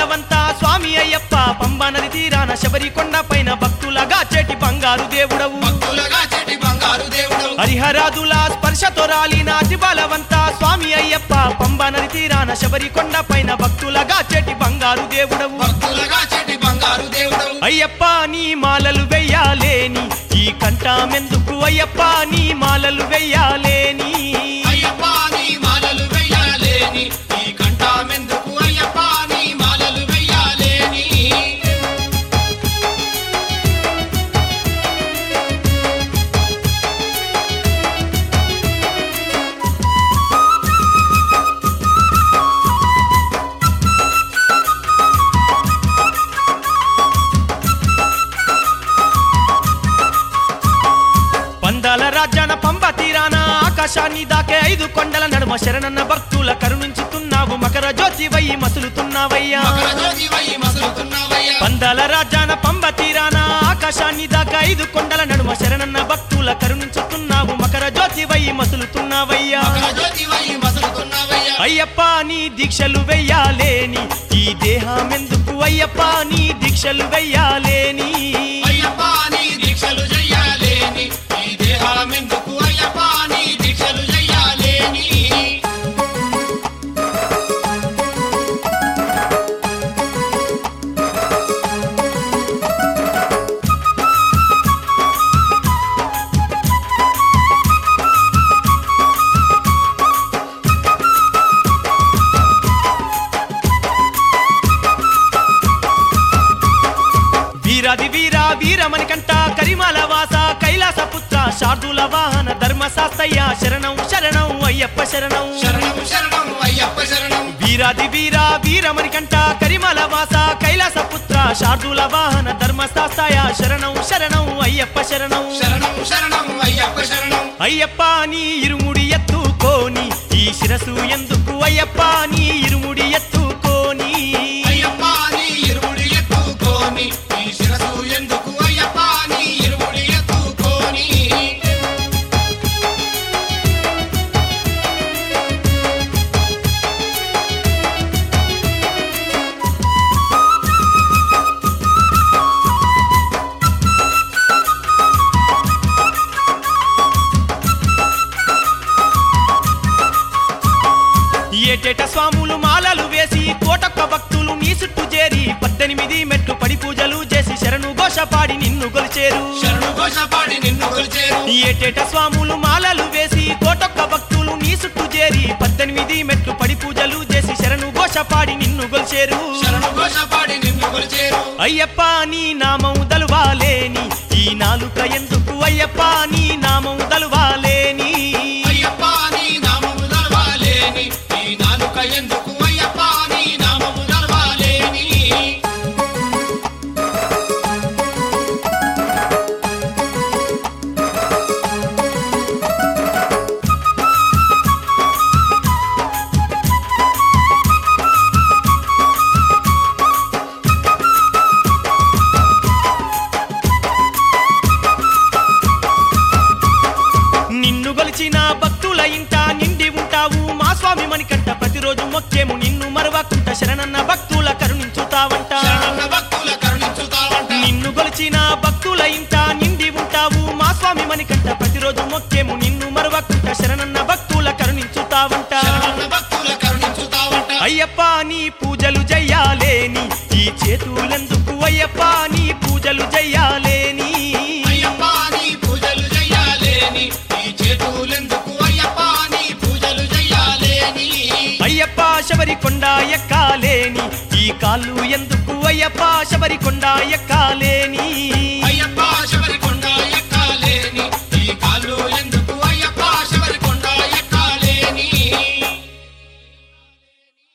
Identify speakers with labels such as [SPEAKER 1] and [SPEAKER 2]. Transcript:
[SPEAKER 1] బలవంతా స్వామి అయ్యప్ప పంబ నది తీరాన శబరి కొండ పైన భక్తులగా చేటి బంగారు దేవుడవు
[SPEAKER 2] భక్తులగా చెటి బంగారు దేవుడు
[SPEAKER 1] హరిహరాదుల స్పర్శతో రాలిన అతి బలవంతా స్వామి అయ్యప్ప పంబ నది తీరాన శబరి కొండ పైన భక్తులగా చేటి బంగారు దేవుడవు
[SPEAKER 2] భక్తులగా చెటి బంగారు దేవుడు
[SPEAKER 1] అయ్యప్ప నీ మాలలు వెయ్యాలేని ఈ కంఠమెందుకు అయ్యప్ప నీ మాలలు వెయ్యాలేని
[SPEAKER 2] అయ్యప్ప నీ మాలలు వెయ్యాలేని ఈ కంఠమెందుకు అయ్యప్ప నీ మాలలు వెయ్యాలేని
[SPEAKER 1] పందాల రాజ్యాన పంబ తీరాన ఆకాశాన్ని దాకే ఐదు కొండల నడుమ శరణన్న భక్తుల కరుణించుతున్నావు మకర జ్యోతి వయ్యి మసులుతున్నావయ్యా
[SPEAKER 2] మకర జ్యోతి వై మసులుతున్నావయ్యా
[SPEAKER 1] పందాల రాజ్యాన పంబ తీరాన ఆకాశాన్ని దాకా ఐదు కొండల నడుమ శరణన్న భక్తుల కరుణించుతున్నావు మకర జ్యోతి వయ్యి మసులుతున్నావయ్యా
[SPEAKER 2] మకర జ్యోతి వై మసులుతున్నావయ్యా
[SPEAKER 1] అయ్యప్ప నీ దీక్షలు వెయ్యాలేని ఈ దేహమెందుకు అయ్యప్ప నీ దీక్షలు వెయ్యాలేని
[SPEAKER 2] అయ్యప్ప నీ దీక్షలు చెయ్యాలేని ఈ దేహమెందుకు అయ్యప్ప నీ దీక్షలు చెయ్యాలేని
[SPEAKER 1] వీరాది వీరా వీరమణి కంట కరిమాల వాస కైలాస పుత్ర శార్దుల వాహన ధర్మ శాస్తయ్య శరణం శరణం అయ్యప్ప శరణం
[SPEAKER 2] శరణం శరణం అయ్యప్ప శరణం
[SPEAKER 1] వీరాది వీరా వీరమణి కంట కరిమాల వాస కైలాస పుత్ర శార్దుల వాహన ధర్మ శాస్తయ్య శరణం శరణం అయ్యప్ప శరణం
[SPEAKER 2] శరణం శరణం అయ్యప్ప శరణం
[SPEAKER 1] అయ్యప్ప నీ ఇరుముడి ఎత్తుకోని ఈ శిరసు ఎందుకు అయ్యప్ప నీ ఇరుముడి ఎత్తుకోని
[SPEAKER 2] అయ్యప్ప నీ ఇరుముడి ఎత్తుకోని ఈ శిరసు ఎందుకు అయ్యప్ప నీ ఇరుముడి ఎత్తుకోని
[SPEAKER 1] ఏటేట స్వాములు మాలలు వేసి కోటొక్క భక్తులు నీ చుట్టూ చేరి పద్దెనిమిది మెట్లు పడి పూజలు చేసి శరణు ఘోష పాడి నిన్ను కొలిచేరు
[SPEAKER 2] శరణు ఘోష పాడి నిన్ను కొలిచేరు
[SPEAKER 1] ఏటేట స్వాములు మాలలు వేసి కోటొక్క భక్తులు నీ చుట్టూ చేరి పద్దెనిమిది మెట్లు పడి పూజలు చేసి శరణు ఘోష పాడి నిన్ను కొలిచేరు
[SPEAKER 2] శరణు ఘోష పాడి నిన్ను కొలిచేరు
[SPEAKER 1] అయ్యప్ప నీ నామం దలువాలేని ఈ నాలుక ఎందుకు అయ్యప్ప నీ నామం దలువాలేని
[SPEAKER 2] అయ్యప్ప నీ నామము నడవాలేని ఈ నాలుక ఎందుకు అయ్యప్ప నీ నామము నడవాలేని
[SPEAKER 1] నిన్ను గొలిచిన భక్తుల ఇంట నిండి ఉంటావు మా స్వామి మణికంట ప్రతిరోజు మొక్కేము నిన్ను మరవకుంట శరణన్న భక్తుల కరుణించుతావంట
[SPEAKER 2] శరణన్న భక్తుల కరుణించుతావంట
[SPEAKER 1] నిన్ను గొలిచిన భక్తుల ఇంట నిండి ఉంటావు మా స్వామి మణికంట ప్రతిరోజు మొక్కేము నిన్ను మరవకుంట శరణన్న భక్తుల కరుణించుతావంట
[SPEAKER 2] శరణన్న భక్తుల కరుణించుతావంట
[SPEAKER 1] అయ్యప్ప నీ పూజలు చెయ్యాలేని ఈ చేతులెందుకు అయ్యప్ప నీ పూజలు చెయ్యాలేని
[SPEAKER 2] అయ్యప్ప నీ పూజలు చెయ్యాలేని ఈ చేతులెందుకు అయ్యప్ప నీ పూజలు చెయ్యాలేని
[SPEAKER 1] అయ్యప్ప శబరి కొండ ఎక్కాలేని ఈ కాళ్ళు ఎందుకు అయ్యప్ప శబరి కొండ ఎక్కాలేని